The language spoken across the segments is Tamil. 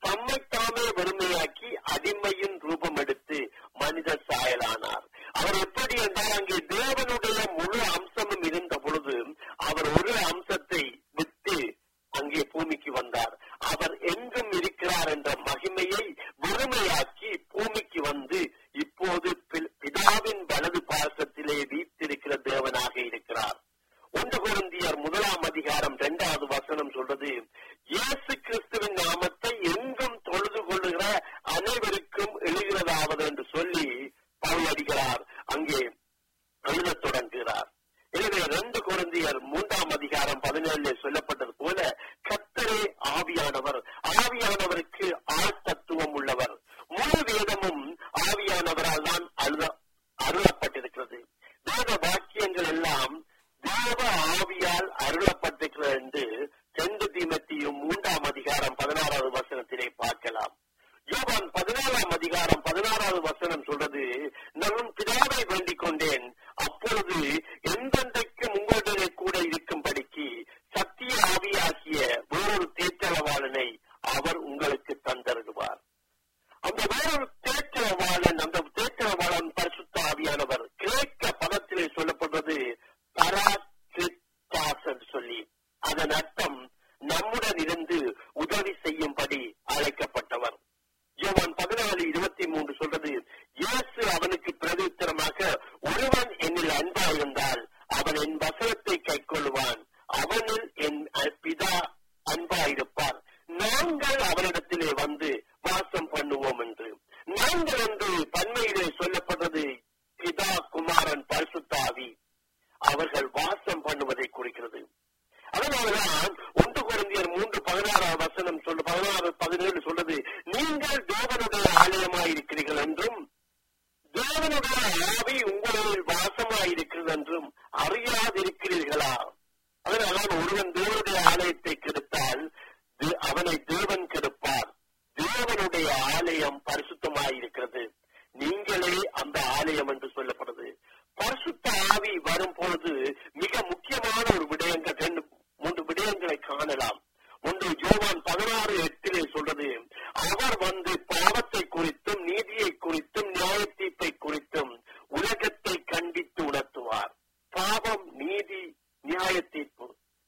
தம்மைத்தாமே வெறுமையாக்கி அடிமையின் ரூபம் எடுத்து மனித சாயலானார் அவர் எப்படி என்றால் அங்கே தேவனுடைய முழு அம்சமும் இருந்த பொழுது அவர் ஒரு அம்சத்தை விட்டு அங்கே பூமிக்கு வந்தார் அவர் எங்கும் இருக்கிறார் என்ற மகிமையை வெறுமையாக்கி பூமிக்கு வந்து இப்போது பி- பிதாவின் வலது பாசத்திலே வீற்றிருக்கிற தேவனாக இருக்கிறார் ஒன்று குருந்தியர் முதலாம் அதிகாரம் இரண்டாவது வசனம் சொல்றது இயேசு கிறிஸ்துவின் நாமத்தை எங்கும் தொழுது கொள்ளுகிற அனைவருக்கும் எழுகிறதாவது என்று சொல்லி பவுல் அடிக்கிறார் அங்கே எழுதத் தொடங்குகிறார் எனவே ரெண்டு குழந்தையர் மூன்றாம் அதிகாரம் பதினேழுல சொல்லப்பட்டது போல கத்தரே ஆவியானவர் ஆவியானவருக்கு ஆள் தத்துவம் உள்ளவர் முழு வேதமும் ஆவியானவரால் தான் அழுத அருளப்பட்டிருக்கிறது வேத வாக்கியங்கள் எல்லாம் தேவ ஆவியால் அருளப்பட்டிருக்கிறது என்று செந்து தீமத்தியும் மூன்றாம் அதிகாரம் பதினாறாவது வசனத்திலே பார்க்கலாம் யோவான் பதினாலாம் அதிகாரம் பதினாறாவது வசனம் சொல்றது நான் பிதாவை வேண்டிக் கொண்டேன் அப்பொழுது எந்தெந்தைக்கும் உங்களுடைய கூட இருக்கும்படிக்கு சத்திய ஆவியாகிய வேறொரு தேற்றளவாளனை அவர் உங்களுக்கு தந்தருடுவார் அந்த வேறொரு தேற்றவாளன் அந்த தேற்றவாளன் பரிசுத்த ஆவியானவர் கிரேக்க பதத்திலே சொல்லப்படுவது பராக்கிரிட்டாஸ் என்று சொல்லி அதன் அர்த்தம் நம்முடன் இருந்து உதவி செய்யும்படி அழைக்கப்பட்டவர் யோவான் பதினாலு இருபத்தி மூன்று சொல்றது இயேசு அவனுக்கு பிரதித்திரமாக ஒருவன் என்னில் அன்பாயிருந்தால் அவன் என் வசனத்தை கைக்கொள்வான் அவனில் என் பிதா அன்பாயிருப்பார் நாங்கள் அவரிடத்திலே வந்து வாசம் பண்ணுவோம் என்று நாங்கள் என்று பன்மையிலே சொல்லப்படுறது பிதா குமாரன் பரிசுத்தாவி அவர்கள் வாசம் பண்ணுவதை குறிக்கிறது அதனாலதான் ஒன்று குழந்தையர் மூன்று பதினாறாம் வசனம் சொல்லு பதினாறு பதினேழு சொல்றது நீங்கள் தேவனுடைய ஆலயமாயிருக்கிறீர்கள் என்றும் தேவனுடைய ஆவி உங்களில் வாசமாயிருக்கிறது என்றும் அறியாதிருக்கிறீர்களா அதனால்தான் ஒருவன் தேவனுடைய ஆலயத்தை கெடுத்தால் தே- அவனை தேவன் கெடுப்பார் தேவனுடைய ஆலயம் பரிசுத்தமாயிருக்கிறது நீங்களே அந்த ஆலயம் என்று சொல்லப்படுது பரிசுத்த ஆவி வரும் பொழுது மிக முக்கியமான ஒரு விடயங்கள் ரெண்டு மூன்று விடயங்களை காணலாம் ஒன்று யோவான் பதினாறு எட்டிலே சொல்றது அவர் வந்து பாவத்தை குறித்தும் நீதியை குறித்தும் நியாய தீர்ப்பை குறித்தும் உலகத்தை கண்டித்து உணர்த்துவார் பாவம் நீதி நியாய தீர்ப்பு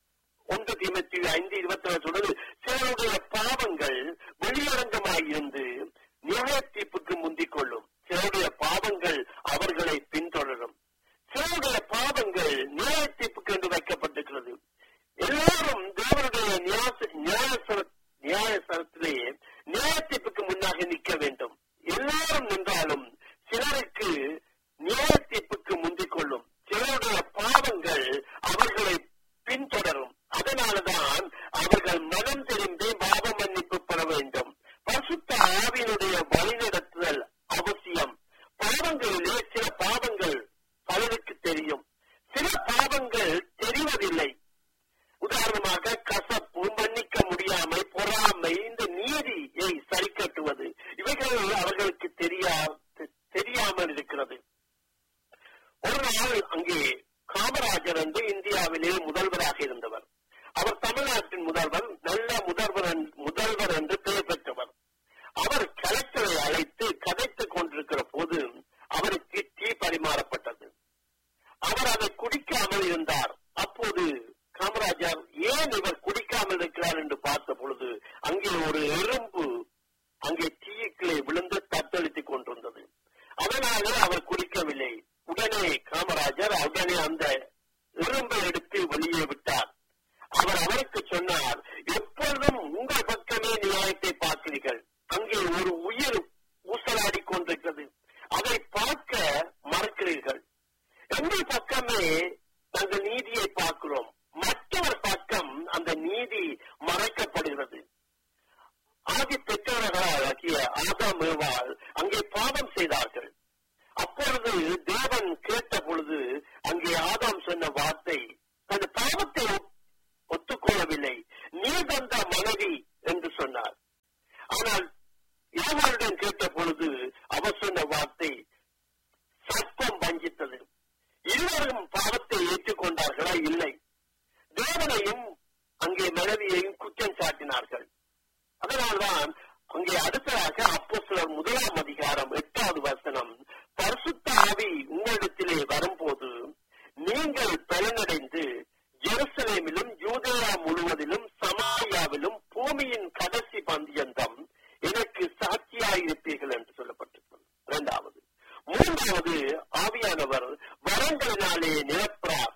ஒன்று தீமத்தி ஐந்து இருபத்தி நாலு சொல்றது சிலருடைய பாவங்கள் வெளியரங்கமாயிருந்து நியாய தீர்ப்புக்கு முந்திக் கொள்ளும் சிலருடைய பாவங்கள் அவர்களை பின்தொடரும் சிலருடைய பாவங்கள் நியாய தீர்ப்புக்கு என்று வைக்கப்பட்டிருக்கிறது எல்லாரும் தேவனுடைய நியாச- நியாயசர- நியாயசரத்திலே நியாய தீர்ப்புக்கு முன்னாக நிற்க வேண்டும் எல்லாரும் நின்றாலும் சிலருக்கு நியாய தீர்ப்புக்கு முந்திக் கொள்ளும் சிலருடைய பாவங்கள் அவர்களை பின்தொடரும் அதனாலதான் அவர்கள் மனம் திரும்பி பாவ மன்னிப்பு பெற வேண்டும் பரிசுத்த ஆவியினுடைய வழிநடத்துதல் அவசியம் பாவங்களிலே சில பாவங்கள் பலருக்கு தெரியும் சில பாவங்கள் தெரிவதில்லை உதாரணமாக கசப்பு மன்னிக்க முடியாமை பொறாமை இந்த நீதியை சரி கட்டுவது இவைகள் அவர்களுக்கு தெரியா தெரியாமல் இருக்கிறது ஒரு நாள் அங்கே காமராஜர் என்று இந்தியாவிலே முதல்வராக இருந்தவர் அவர் தமிழ்நாட்டின் முதல்வர் நல்ல முதல்வர் என்று- முதல்வர் என்று பெயர் பெற்றவர் அவர் கலெக்டரை அழைத்து கதைத்துக் கொண்டிருக்கிற போது அவருக்கு டீ பரிமாறப்பட்டது அவர் அதை குடிக்காமல் இருந்தார் அப்போது காமராஜர் ஏன் இவர் குடிக்காமல் இருக்கிறார் என்று பார்த்த பொழுது அங்கே ஒரு எறும்பு அங்கே தீயுக்களை விழுந்து தத்தளித்துக் கொண்டிருந்தது அதனால அவர் குடிக்கவில்லை உடனே காமராஜர் உடனே அந்த எறும்பை எடுத்து வெளியே விட்டார் அவர் அவருக்கு சொன்னார் எப்பொழுதும் உங்கள் பக்கமே நியாயத்தை பார்க்கிறீர்கள் அங்கே ஒரு உயிர் ஊசலாடி கொண்டிருக்கிறது அதை பார்க்க மறக்கிறீர்கள் எங்கள் பக்கமே நாங்கள் நீதியை பார்க்கிறோம் மற்றவர் பக்கம் அந்த நீதி மறைக்கப்படுகிறது ஆதி பெற்றவர்களாகிய ஆதாம் ஏவாள் அங்கே பாவம் செய்தார்கள் அப்பொழுது தேவன் கேட்ட பொழுது அங்கே ஆதாம் சொன்ன வார்த்தை தன் பாவத்தை ஒப்- ஒத்துக்கொள்ளவில்லை நீ தந்த மனைவி என்று சொன்னார் ஆனால் ஏவாளுடன் கேட்ட பொழுது அவர் சொன்ன வார்த்தை சர்ப்பம் வஞ்சித்தது இருவரும் பாவத்தை ஏற்றுக்கொண்டார்களா இல்லை தேவனையும் அங்கே மனைவியையும் குற்றம் சாட்டினார்கள் அதனால்தான் அங்கே அடுத்ததாக அப்போ சிலர் முதலாம் அதிகாரம் எட்டாவது வசனம் பரிசுத்த ஆவி உங்களிடத்திலே வரும்போது நீங்கள் பலனடைந்து ஜெருசலேமிலும் யூதேயா முழுவதிலும் சமாரியாவிலும் பூமியின் கடைசி பந்தியந்தம் எனக்கு சாட்சியாயிருப்பீர்கள் என்று சொல்லப்பட்டிருக்கிறது இரண்டாவது மூன்றாவது ஆவியானவர் வரங்களினாலே நிரப்புறார்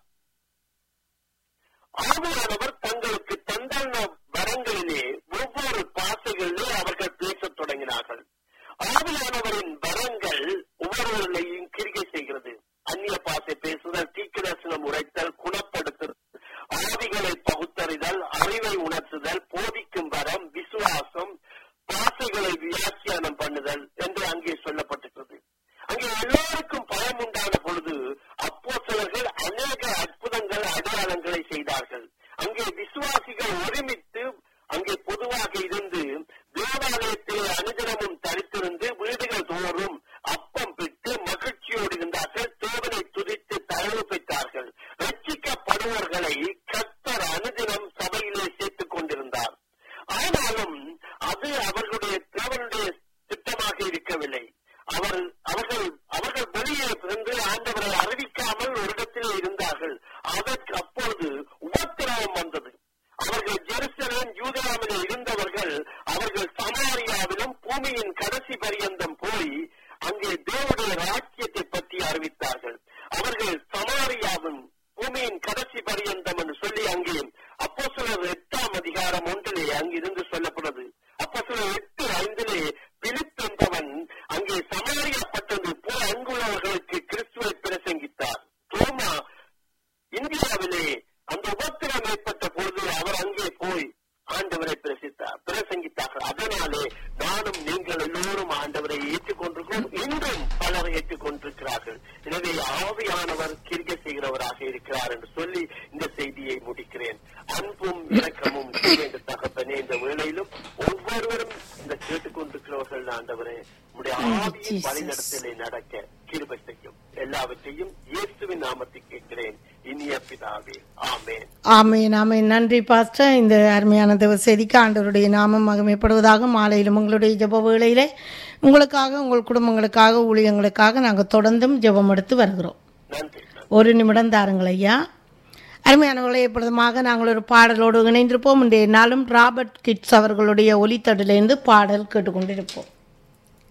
ஆவியானவர் தங்களுக்கு தந்தான வரங்களிலே ஒவ்வொரு பாசைகளிலே அவர்கள் பேசத் தொடங்கினார்கள் ஆவியானவரின் வரங்கள் ஒவ்வொருவர்களையும் கிரிகை செய்கிறது அந்நிய பாசை பேசுதல் தீக்கிரசனம் உரைத்தல் குணப்படுத்துதல் ஆவிகளை பகுத்தறிதல் அறிவை உணர்த்துதல் போதிக்கும் வரம் விசுவாசம் பாசைகளை வியாக்கியானம் பண்ணுதல் என்று அங்கே சொல்லப்பட்டிருக்கிறது அங்கே எல்லோருக்கும் பயம் உண்டான பொழுது அப்போ சிலர்கள் அநேக அற்புதங்கள் அடையாளங்களை செய்தார்கள் அங்கே விசுவாசிகள் ஒருமித்து அங்கே பொதுவாக இருந்து தேவாலயத்திலே அனுதினமும் தரித்திருந்து வீடுகள் தோறும் அப்பம் பெற்று மகிழ்ச்சியோடு இருந்தார்கள் தேவனை துதித்து தரவு பெற்றார்கள் ரட்சிக்கப்படுவர்களை கத்தர் அனுதினம் சபையிலே சேர்த்துக் கொண்டிருந்தார் ஆனாலும் அது அவர்களுடைய தேவனுடைய திட்டமாக இருக்கவில்லை அவர் அவர்கள் அவர்கள் வெளியே இருந்து ஆண்டவரை அறிவிக்காமல் ஒரு இடத்திலே இருந்தார்கள் அதற்கு அப்பொழுது உபத்திரவம் வந்தது அவர்கள் ஜெருசலேம் யூதராமிலே இருந்தவர்கள் அவர்கள் சமாரியாவிலும் பூமியின் கடைசி பரியந்தம் போய் அங்கே தேவனுடைய ராஜ்யத்தை பற்றி அறிவித்தார்கள் அவர்கள் சமாரியாவின் பூமியின் கடைசி பரியந்தம் என்று சொல்லி அங்கே அப்போ சிலர் எட்டாம் அதிகாரம் ஒன்றிலே அங்கிருந்து சொல்லப்படுது அப்போ சிலர் எட்டு ஐந்திலே பிலிப் என்பவன் அங்கே சமாரியாப்பட்டது போல் அங்குள்ளவர்களுக்கு கிறிஸ்துவை பிரசங்கித்தார் தோமா இந்தியாவிலே அந்த உபத்திரம் ஏற்பட்ட பொழுது அவர் அங்கே போய் ஆண்டவரை பிரசித்தார் பிரசங்கித்தார்கள் அதனாலே நானும் நீங்கள் எல்லோரும் ஆண்டவரை ஏற்றுக்கொண்டிருக்கிறோம் இன்றும் பலர் ஏற்றுக்கொண்டிருக்கிறார்கள் எனவே ஆவியானவர் கிரிகை செய்கிறவராக இருக்கிறார் என்று சொல்லி இந்த செய்தியை முடிக்கிறேன் அன்பும் இரக்கமும் இந்த தகப்பனே இந்த வேளையிலும் ஒவ்வொருவரும் இந்த கேட்டுக்கொண்டிருக்கிறவர்கள் ஆண்டவரே உடைய ஆவியின் வழிநடத்தலை நடக்க கிருபை செய்யும் எல்லாவற்றையும் இயேசுவின் நாமத்தில் கேட்கிறேன் இனிய பிதாவே ஆமேன் ஆமேன் ஆமேன் நன்றி பாஸ்டர் இந்த அருமையான தேவ செய்திக்கு ஆண்டவருடைய நாமம் மகிமைப்படுவதாக மாலையிலும் உங்களுடைய ஜெப வேளையிலே உங்களுக்காக உங்கள் குடும்பங்களுக்காக ஊழியங்களுக்காக நாங்கள் தொடர்ந்தும் ஜெபம் எடுத்து வருகிறோம் நன்றி ஒரு நிமிடம் தாருங்கள் ஐயா அருமையானவர்களை எப்பொழுதுமாக நாங்கள் ஒரு பாடலோடு இணைந்திருப்போம் இன்றைய நாளும் ராபர்ட் கிட்ஸ் அவர்களுடைய ஒலித்தடிலிருந்து பாடல் கேட்டுக்கொண்டிருப்போம்